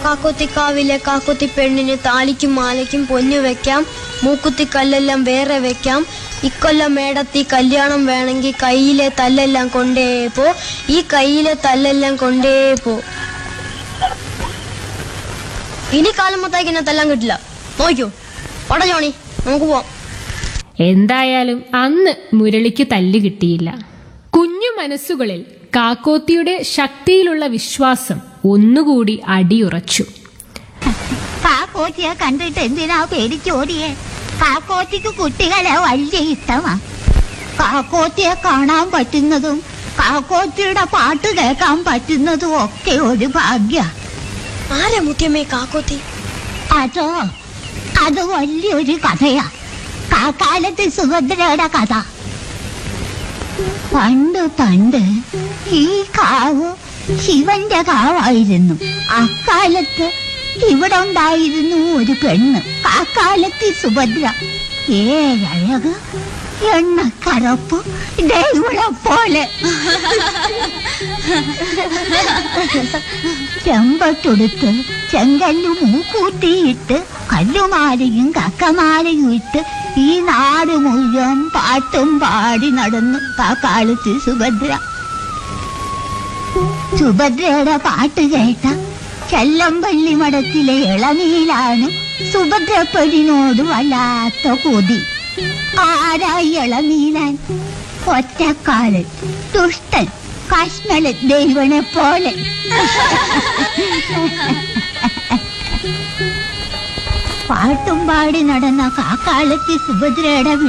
കാക്കോത്തിക്കാവിലെ കാക്കോത്തി പെണ്ണിന് താലിക്കും മാലയ്ക്കും പൊന്നു വെക്കാം മൂക്കുത്തി കല്ലെല്ലാം വേറെ വെക്കാം ഇക്കൊല്ലം മേടത്തി കല്യാണം വേണമെങ്കിൽ കയ്യിലെ തല്ലെല്ലാം കൊണ്ടേ പോ ഈ കയ്യിലെ തല്ലെല്ലാം കൊണ്ടേ പോ ഇനി കാലം മൊത്തമാക്കി എന്നെ തല്ലാൻ കിട്ടില്ല നോക്കൂ പട ജോണി നമുക്ക് പോവാം എന്തായാലും അന്ന് മുരളിക്ക് തല്ല് കിട്ടിയില്ല കുഞ്ഞു മനസ്സുകളിൽ കാക്കോത്തിയുടെ ശക്തിയിലുള്ള വിശ്വാസം ഒന്നുകൂടി അടിയുറച്ചു കാക്കോത്തിയെ കണ്ടിട്ട് എന്തിനാ പേടിച്ചോടിയേ കാക്കോത്തിക്ക് കുട്ടികളെ വലിയ ഇഷ്ടമാ കാക്കോത്തിയെ കാണാൻ പറ്റുന്നതും കാക്കോത്തിയുടെ പാട്ട് കേൾക്കാൻ പറ്റുന്നതും ഒക്കെ ഒരു ഭാഗ്യ ആരാ മുത്തിയമ്മേ കാക്കോത്തി അതോ അത് വലിയൊരു കഥയാ കാക്കാലത്ത് സുഭദ്രയുടെ കഥ പണ്ട് പണ്ട് ഈ കാവ് ശിവന്റെ കാവായിരുന്നു അക്കാലത്ത് ഇവിടെ ഉണ്ടായിരുന്നു ഒരു പെണ്ണ് കാക്കാലത്ത് സുഭദ്ര ഏഴഴക് എണ്ണക്കറപ്പ് ദൈവളെ പോലെ ചെമ്പത്തൊടുത്ത് ചെങ്കല്ലു മൂക്കൂട്ടിയിട്ട് കല്ലുമാലയും കക്കമാലയും ഇട്ട് ഈ നാട് മുഴുവൻ പാട്ടും പാടി നടന്നു കാക്കാലത്ത് സുഭദ്ര സുഭദ്രയുടെ പാട്ട് കേട്ട ചെല്ലമ്പള്ളി മഠത്തിലെ ഇളനീലാണ് സുഭദ്രപ്പെടിനോട് വല്ലാത്ത കൊതി ആരായി ഇളനീലാൻ ഒറ്റക്കാലൻ ദുഷ്ടൻ കശ്മല ദൈവനെ പോലെ പാട്ടും പാടി നടന്ന കാക്കാലത്ത് സുഭദ്രയുടെ